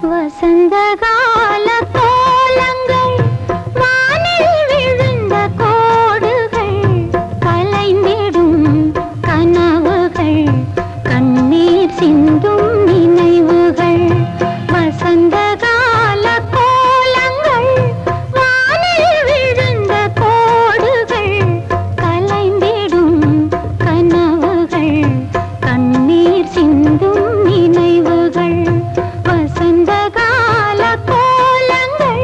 வசந்த கால கோலங்கள் வானில் விழுந்த கோடுகள் கலைந்திடும் கனவுகள் கண்ணீர் சிந்தும் நினைவுகள் வசந்த கால கோலங்கள் வானில் விழுந்த கோடுகள் கலைந்திடும் கனவுகள் கண்ணீர் சிந்தும் நினைவுகள் வசந்த கால கோலங்கள்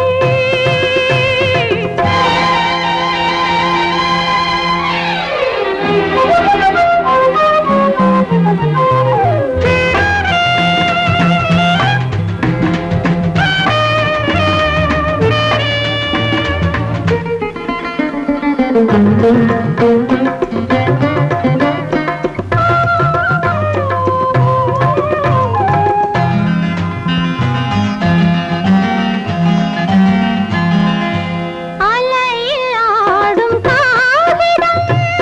அலையில் ஆடும் காகிதம்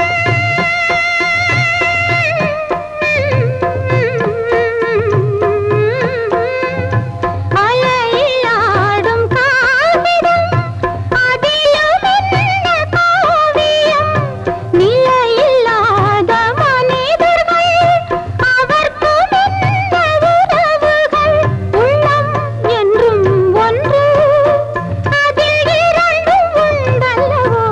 அலையில் ஆடும் காகிதம் அதிலும் என்ன காவியம் நிலையில்லாத மனிதர்கள் அவர்க்கும் என்ன உறவுகள் உள்ளம் என்றும் ஒன்று அதில் இரண்டும் உண்டல்லவோ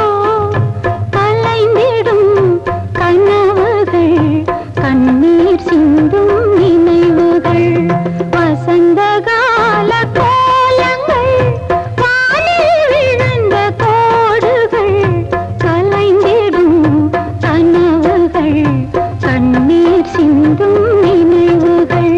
கலைந்திடும் கனவுகள் கண்ணீர் சிந்தும் நினைவுகள் வசந்த கால கோலங்கள் வானில் விழுந்த கோடுகள் கலைந்திடும் கனவுகள் கண்ணீர் சிந்தும் நினைவுகள்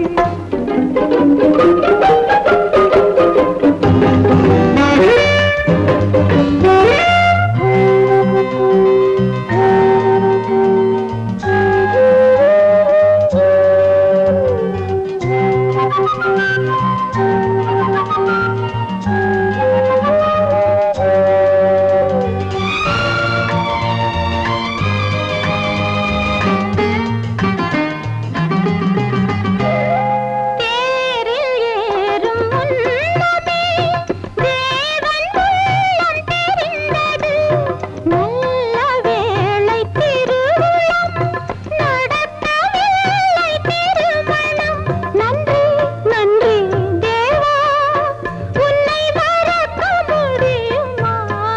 தேரில் ஏறும் முன்னமே தேவன் உள்ளம் தெரிந்தது நல்ல வேளை திருவுளம் நடக்கவில்லை திருமணம் நன்றி நன்றி தேவா உன்னை மறக்க முடியுமா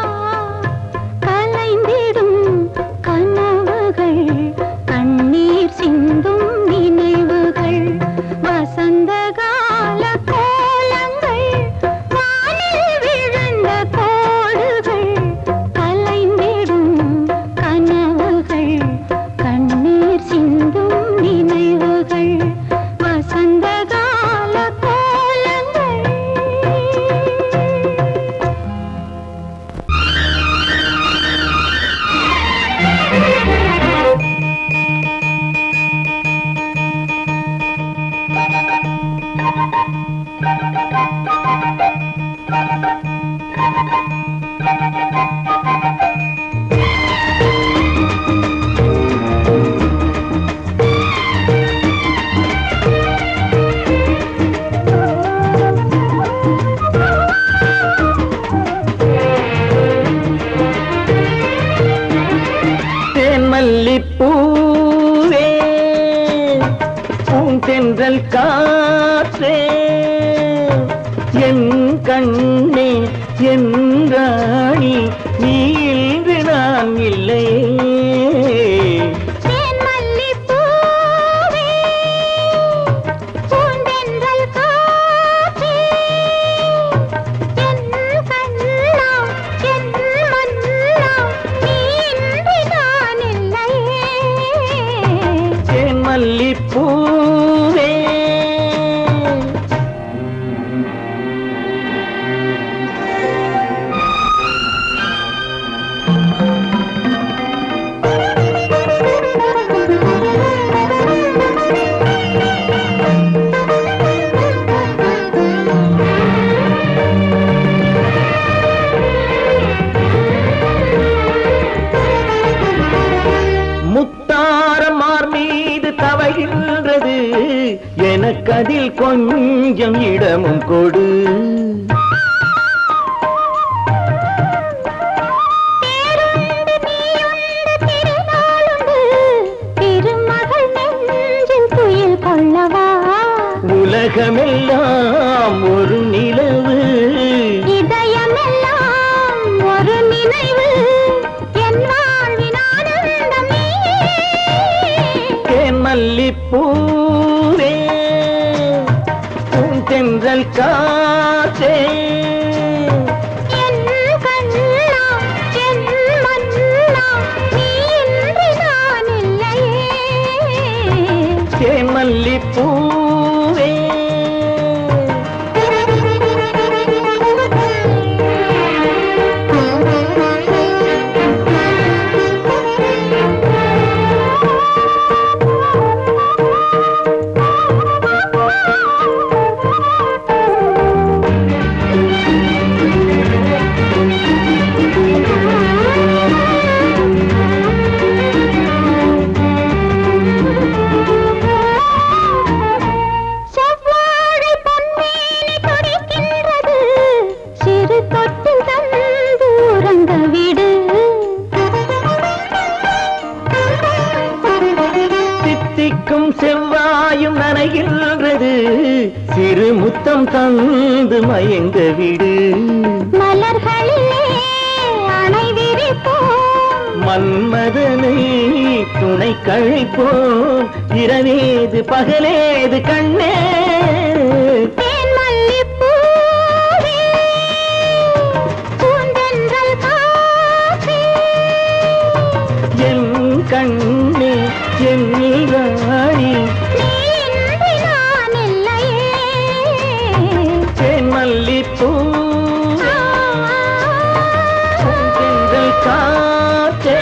கலைந்திடும் கனவுகள் கண்ணீர் சிந்தும் நினைவுகள் வசந்த கால கோலங்கள் வானில் விழுந்த கோடுகள் கலைந்திடும் கனவுகள் கண்ணீர் சிந்தும் நினைவுகள் வசந்த கால கோலங்கள் தேன்மல்லிப்பூவே பூந்தென்றல் காற்றே என் கண்ணே என் ராணி நீ இன்று நான் இல்லை தேன்மல்லிப்பூவே, பூந்தென்றல் காற்றே, என் கண்ணா, என் மன்னா, நீ இன்றி நான் இல்லையே. தேன்மல்லிப்பூவே கொஞ்சம் இடமும் கொடு பேருண்டு நீயுண்டு திருநாளுண்டு திருமகள் நெஞ்சில் துயில் கொள்ளவா உலகமெல்லாம் ஒரு நிலவு இதயமெல்லாம் ஒரு நினைவு என் வாழ்வின் ஆனந்தம் நீயே தேன் மல்லிப்பூவே பூந்தென்றல் காற்றே என் கண்ணா என் மன்னா நீ இன்றி நான் இல்லையே தேன் மல்லிப்பூவே செவ்வாழை பொன்மேனி துடிக்கின்றது சிறு தொட்டில் தந்து உறங்க விடு தித்திக்கும் செவ்வாயும் நனைகின்றது சிறு முத்தம் தந்து மயங்க விடு மலர்களிலே அணை விரிப்போம் மன்மதனை துணை கழிப்போம் இரவேது பகலேது கண்ணே தேன் மல்லிப்பூவே பூந்தென்றல் காற்றே என் கண்ணே என் ராணி நீ இன்றி நான் இல்லையே தேன் மல்லிப்பூ செந்தல் காற்றே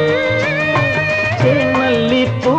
தேன் மல்லிப்பூ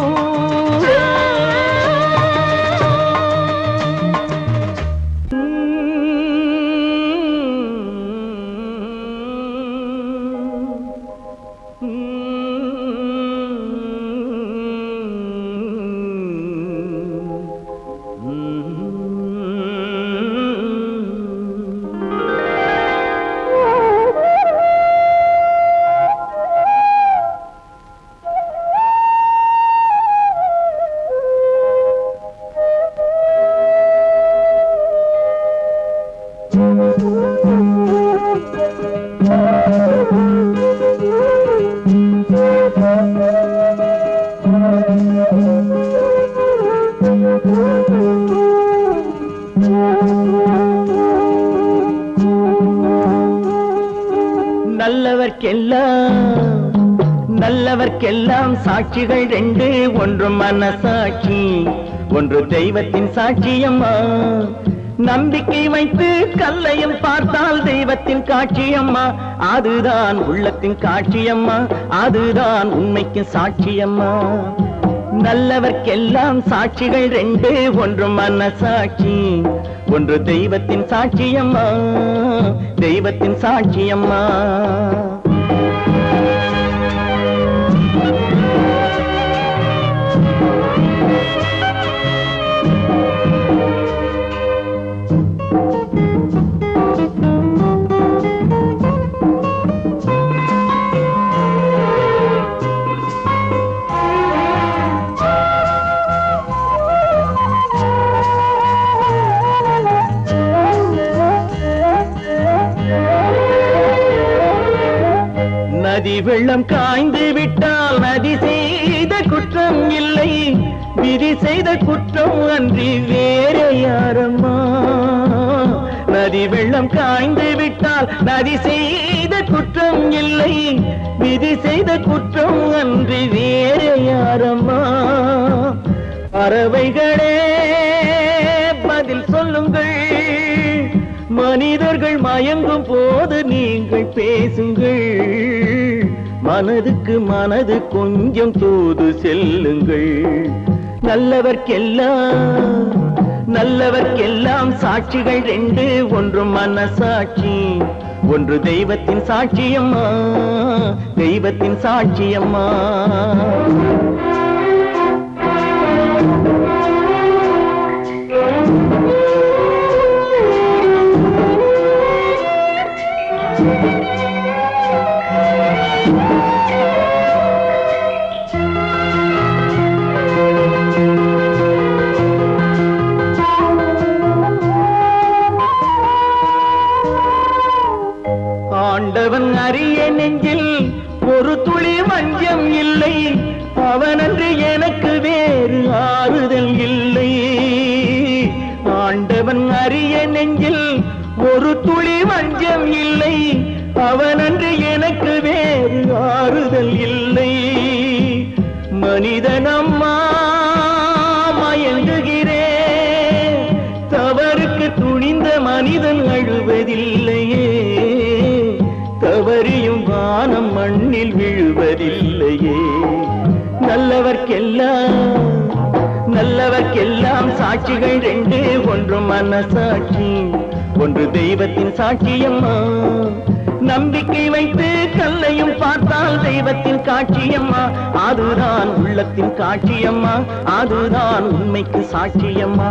நல்லவர்க்கெல்லாம் நல்லவர்க்கெல்லாம் சாட்சிகள் ரெண்டு ஒன்று மனசாட்சி ஒன்று தெய்வத்தின் சாட்சியம்மா நம்பிக்கை வைத்து கல்லையும் பார்த்தால் தெய்வத்தின் காட்சியம்மா அதுதான் உள்ளத்தின் காட்சியம்மா அதுதான் உண்மைக்கு சாட்சியம்மா நல்லவர்க்கெல்லாம் சாட்சிகள் ரெண்டு ஒன்று மனசாட்சி ஒன்று தெய்வத்தின் சாட்சியம்மா தெய்வத்தின் சாட்சியம்மா நதி வெள்ளம் காய்ந்து விட்டால் நதி செய்த குற்றம் இல்லை விதி செய்த குற்றம் அன்றி வேற யாரம்மா நதி வெள்ளம் காய்ந்து விட்டால் நதி செய்த குற்றம் இல்லை விதி செய்த குற்றம் அன்றி வேற யாரம்மா பறவைகளே பதில் சொல்லுங்கள் மனிதர்கள் மயங்கும் போது நீங்கள் பேசுங்கள் மனதுக்கு மனது கொஞ்சம் தூது செல்லுங்கள் நல்லவர்க்கெல்லாம் நல்லவர்க்கெல்லாம் சாட்சிகள் ரெண்டு ஒன்று மனசாட்சி ஒன்று தெய்வத்தின் சாட்சியம்மா தெய்வத்தின் சாட்சியம்மா ஆ நெஞ்சில் ஒரு துளி வஞ்சம் இல்லை அவனன்று எனக்கு வேறு ஆறுதல் இல்லை ஆண்டவன் அரிய நெஞ்சில் ஒரு துளி வஞ்சம் இல்லை அவனன்று எனக்கு வேறு ஆறுதல் இல்லை மனிதனம்மா மயங்குகிறேன் தவறுக்கு துணிந்த மனிதன் அழுவதில்லையே தவறியும் வானம் மண்ணில் விழுவதில்லையே நல்லவர்க்கெல்லாம் நல்லவர்க்கெல்லாம் சாட்சிகள் ரெண்டு ஒன்று மனசாட்சி ஒன்று தெய்வத்தின் சாட்சியம்மா நம்பிக்கை வைத்து கல்லையும் பார்த்தால் தெய்வத்தின் காட்சியம்மா அதுதான் உள்ளத்தின் காட்சியம்மா அதுதான் உண்மைக்கு சாட்சியம்மா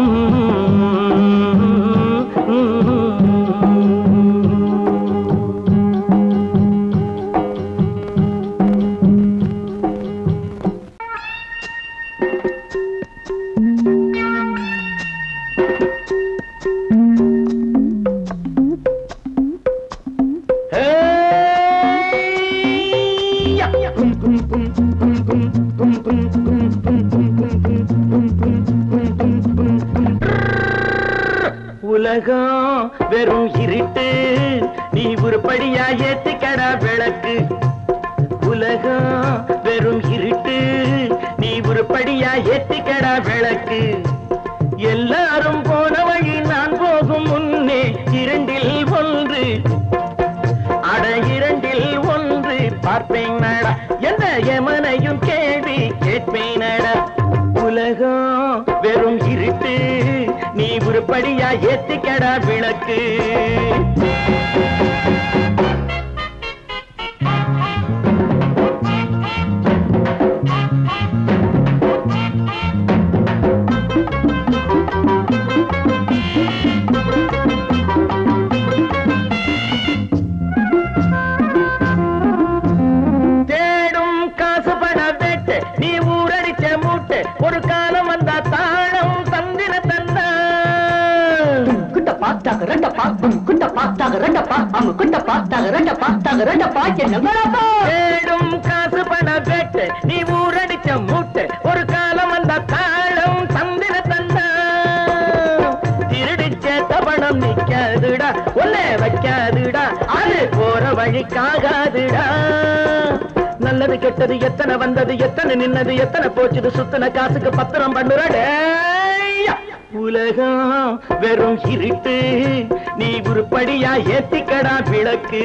உலகம் வெறும் இருட்டு நீ உருப்படியா ஏத்திக்கடா விளக்கு உலகம் வெறும் இருட்டு நீ உருப்படியா ஏத்திக்கடா விளக்கு எல்லாரும் போன வழி நான் போகும் முன்னே இரண்டில் ஒன்று அட இரண்டில் ஒன்று பார்ப்பேன் நட எந்த எமனையும் கேள்வி கேட்பேன் நட உலகம் வெறும் இருட்டு நீ உருப்படியா ஏத்திக்கடா விளக்கு தேடும் காசு பண வேட்டு நீ ஊரடிச்ச மூட்டு ஒரு காலம் வந்தா தாழம் தந்திர தந்தா குண்ட பார்த்தாக ரெண்டப்பா குண்ட பார்த்தாக ரெண்டப்பா அவங்க குண்ட பார்த்தாக ரெண்டப்பா தாக ரெண்டப்பா என்னங்களாப்பா தேடும் காசு பண வேட்டு நீ ஊரடிச்ச மூட்டு ஒரு காலம் வந்தா தாழம் தந்திர தந்தா திருடிச்ச தபணம் நிக்காதுடா ஒன்னே வைக்காதுடா அது போற வழிக்காகாதுடா நல்லது கெட்டது எத்தனை வந்தது எத்தனை நின்னது எத்தனை போச்சுது சுத்தின காசுக்கு பத்திரம் பண்ணுறடே உலகம் வெறும் இருட்டு நீ உருப்படியா ஏத்திக்கடா விளக்கு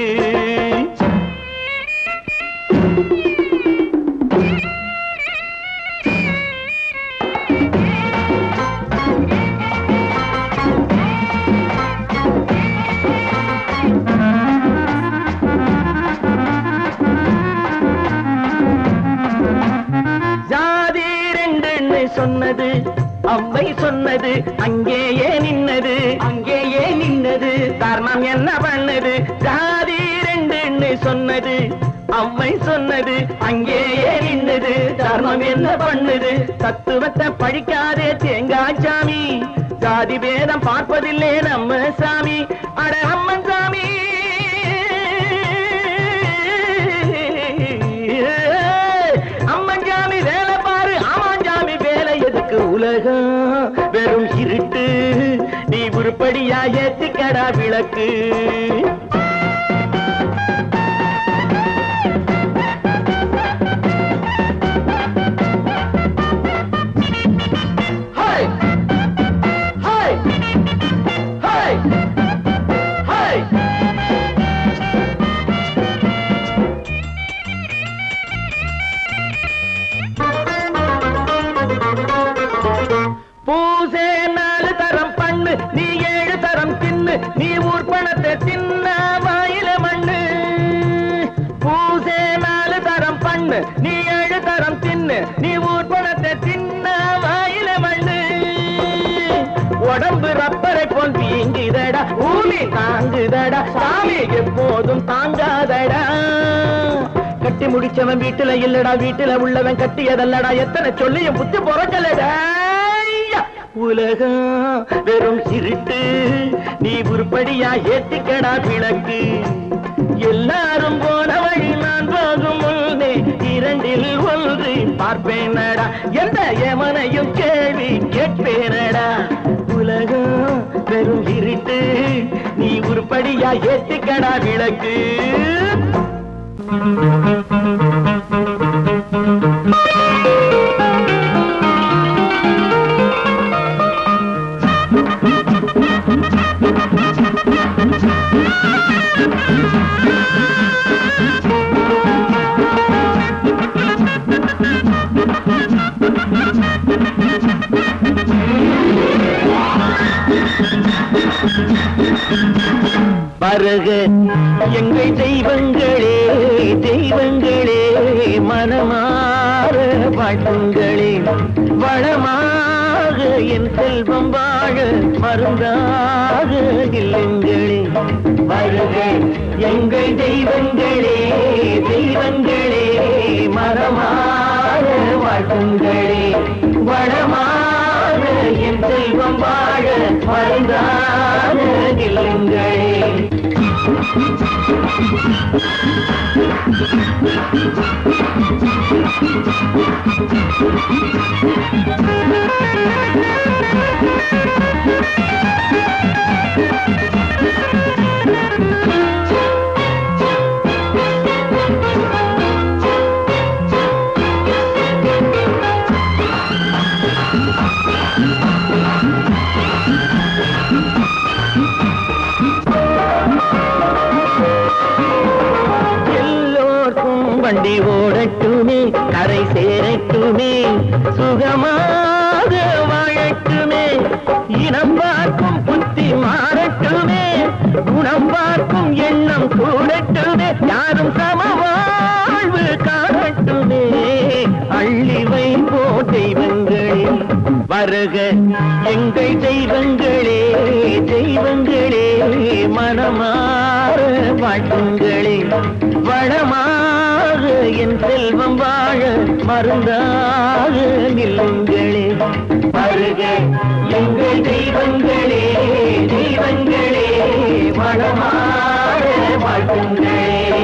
ஜாதி ரெண்டுன்னு சொன்னது அவ்வை சொன்னது அங்கேயே நின்னது அங்கேயே நின்னது தர்மம் என்ன பண்ணுது ஜாதி ரெண்டுன்னு சொன்னது அவ்வை சொன்னது அங்கேயே நின்னது தர்மம் என்ன பண்ணுது தத்துவத்தை படிக்காதே தேங்காய் சாமி ஜாதி பேதம் பார்ப்பதில்லே நம்ம சாமி அட அம்மன் சாமி அம்மன் ஜாமி வேலை பாரு ஆமான் ஜாமி வேலை எதுக்கு உலகம் வெறும் இருட்டு நீ உருப்படியா ஏத்திக்கடா விளக்கு ஹாய் ஹாய் ஹாய் ஹாய் பூசே நாலு தரம் பண்ணு நீ ஏழு தரம் தின்னு நீ ஊர் பணத்தை தின்ன வாயில மண்ணு பூசே நாலு தரம் பண்ணு நீ ஏழு தரம் தின்னு நீ ஊர் பணத்தை தின்ன வாயில மண்ணு உடம்பு ரப்பரை போல் வீங்குதடா ஊமி தாங்குதடா சாமி எப்போதும் தாங்காதடா கட்டி முடிச்சவன் வீட்டுல இல்லடா வீட்டுல உள்ளவன் கட்டியதல்லடா எத்தனை சொல்லியும் புத்தி பொறக்கலடா ஐயா! உலகம் வெறும் இருட்டு நீ உருப்படியா ஏத்திக்கடா விளக்கு எல்லாரும் போன வழி நான் போகும் முன்னே இரண்டில் ஒன்று பார்ப்பேனடா எந்த எமனையும் கேள்வி கேட்பேனடா உலகம் வெறும் இருட்டு நீ உருப்படியா ஏத்திக்கடா விளக்கு வருக எங்கள் தெய்வங்களே தெய்வங்களே மனமாற வாழ்த்துங்களே வளமாக என் செல்வம் வாழ மருந்தாக இல்லங்களே வருக எங்கள் தெய்வங்களே தெய்வங்களே மரமாற வாழ்த்துங்களே வளமாக என் செல்வம் வாழ மருந்தாக இல்லங்களே எல்லோர்க்கும் வண்டி ஓடட்டுமே கரை சேரட்டுமே சுகமாக வாழட்டுமே இனம் பார்க்கும் புத்தி மாறட்டுமே குணம் பார்க்கும் எண்ணம் கூடட்டுமே யாரும் சமவாழ்வு காணட்டுமே அள்ளி வைப்போ தெய்வங்களே வருக எங்கள் தெய்வங்களே தெய்வங்களே மனமாற வாழ்த்துங்களே வளமாக என் செல்வம் வாழ மருந்தாக நில்லுங்களே வருக எங்கள் தெய்வங்களே தெய்வங்களே வளமாக வாழ்த்துங்களே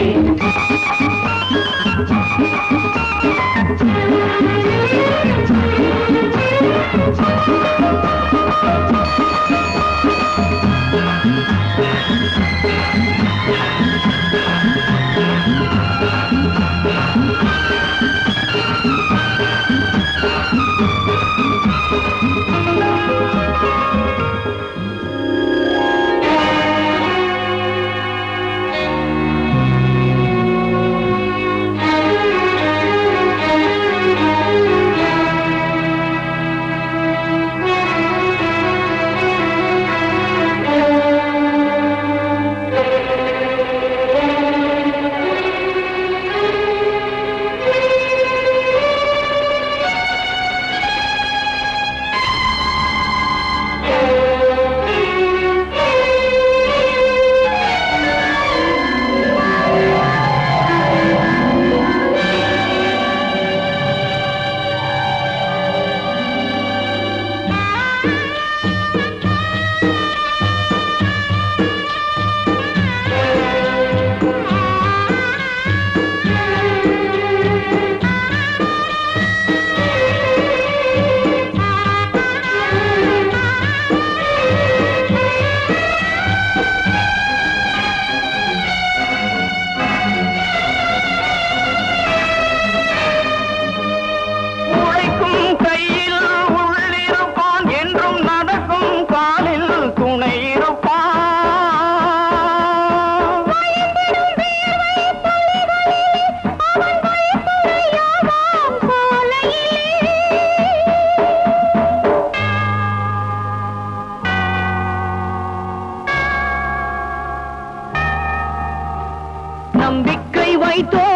உழைக்கும் கையில் உள்ளிருப்பான் என்றும் நடக்கும் காலில் துணை இருப்பான் நம்பிக்கை வைத்தோ